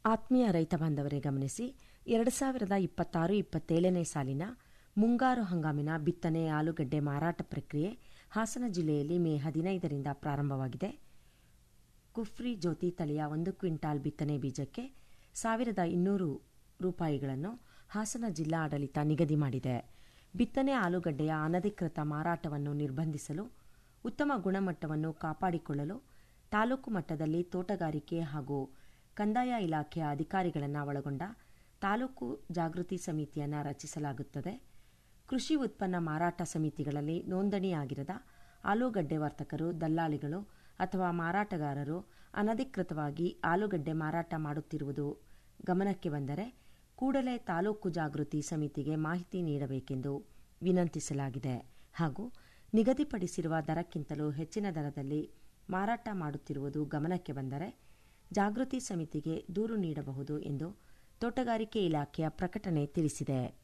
ಆತ್ಮೀಯ ರೈತ ಬಾಂಧವರೇ ಗಮನಿಸಿ ಎರಡು ಸಾವಿರದ ಇಪ್ಪತ್ತಾರು ಇಪ್ಪತ್ತೇಳನೇ ಸಾಲಿನ ಮುಂಗಾರು ಹಂಗಾಮಿನ ಬಿತ್ತನೆ ಆಲೂಗಡ್ಡೆ ಮಾರಾಟ ಪ್ರಕ್ರಿಯೆ ಹಾಸನ ಜಿಲ್ಲೆಯಲ್ಲಿ ಮೇ ಹದಿನೈದರಿಂದ ಪ್ರಾರಂಭವಾಗಿದೆ ಕುಫ್ರಿ ಜ್ಯೋತಿ ತಳಿಯ ಒಂದು ಕ್ವಿಂಟಾಲ್ ಬಿತ್ತನೆ ಬೀಜಕ್ಕೆ ಸಾವಿರದ ಇನ್ನೂರು ರೂಪಾಯಿಗಳನ್ನು ಹಾಸನ ಜಿಲ್ಲಾ ಆಡಳಿತ ನಿಗದಿ ಮಾಡಿದೆ ಬಿತ್ತನೆ ಆಲೂಗಡ್ಡೆಯ ಅನಧಿಕೃತ ಮಾರಾಟವನ್ನು ನಿರ್ಬಂಧಿಸಲು ಉತ್ತಮ ಗುಣಮಟ್ಟವನ್ನು ಕಾಪಾಡಿಕೊಳ್ಳಲು ತಾಲೂಕು ಮಟ್ಟದಲ್ಲಿ ತೋಟಗಾರಿಕೆ ಹಾಗೂ ಕಂದಾಯ ಇಲಾಖೆಯ ಅಧಿಕಾರಿಗಳನ್ನು ಒಳಗೊಂಡ ತಾಲೂಕು ಜಾಗೃತಿ ಸಮಿತಿಯನ್ನು ರಚಿಸಲಾಗುತ್ತದೆ ಕೃಷಿ ಉತ್ಪನ್ನ ಮಾರಾಟ ಸಮಿತಿಗಳಲ್ಲಿ ನೋಂದಣಿಯಾಗಿರದ ಆಲೂಗಡ್ಡೆ ವರ್ತಕರು ದಲ್ಲಾಳಿಗಳು ಅಥವಾ ಮಾರಾಟಗಾರರು ಅನಧಿಕೃತವಾಗಿ ಆಲೂಗಡ್ಡೆ ಮಾರಾಟ ಮಾಡುತ್ತಿರುವುದು ಗಮನಕ್ಕೆ ಬಂದರೆ ಕೂಡಲೇ ತಾಲೂಕು ಜಾಗೃತಿ ಸಮಿತಿಗೆ ಮಾಹಿತಿ ನೀಡಬೇಕೆಂದು ವಿನಂತಿಸಲಾಗಿದೆ ಹಾಗೂ ನಿಗದಿಪಡಿಸಿರುವ ದರಕ್ಕಿಂತಲೂ ಹೆಚ್ಚಿನ ದರದಲ್ಲಿ ಮಾರಾಟ ಮಾಡುತ್ತಿರುವುದು ಗಮನಕ್ಕೆ ಬಂದರೆ ಜಾಗೃತಿ ಸಮಿತಿಗೆ ದೂರು ನೀಡಬಹುದು ಎಂದು ತೋಟಗಾರಿಕೆ ಇಲಾಖೆಯ ಪ್ರಕಟಣೆ ತಿಳಿಸಿದೆ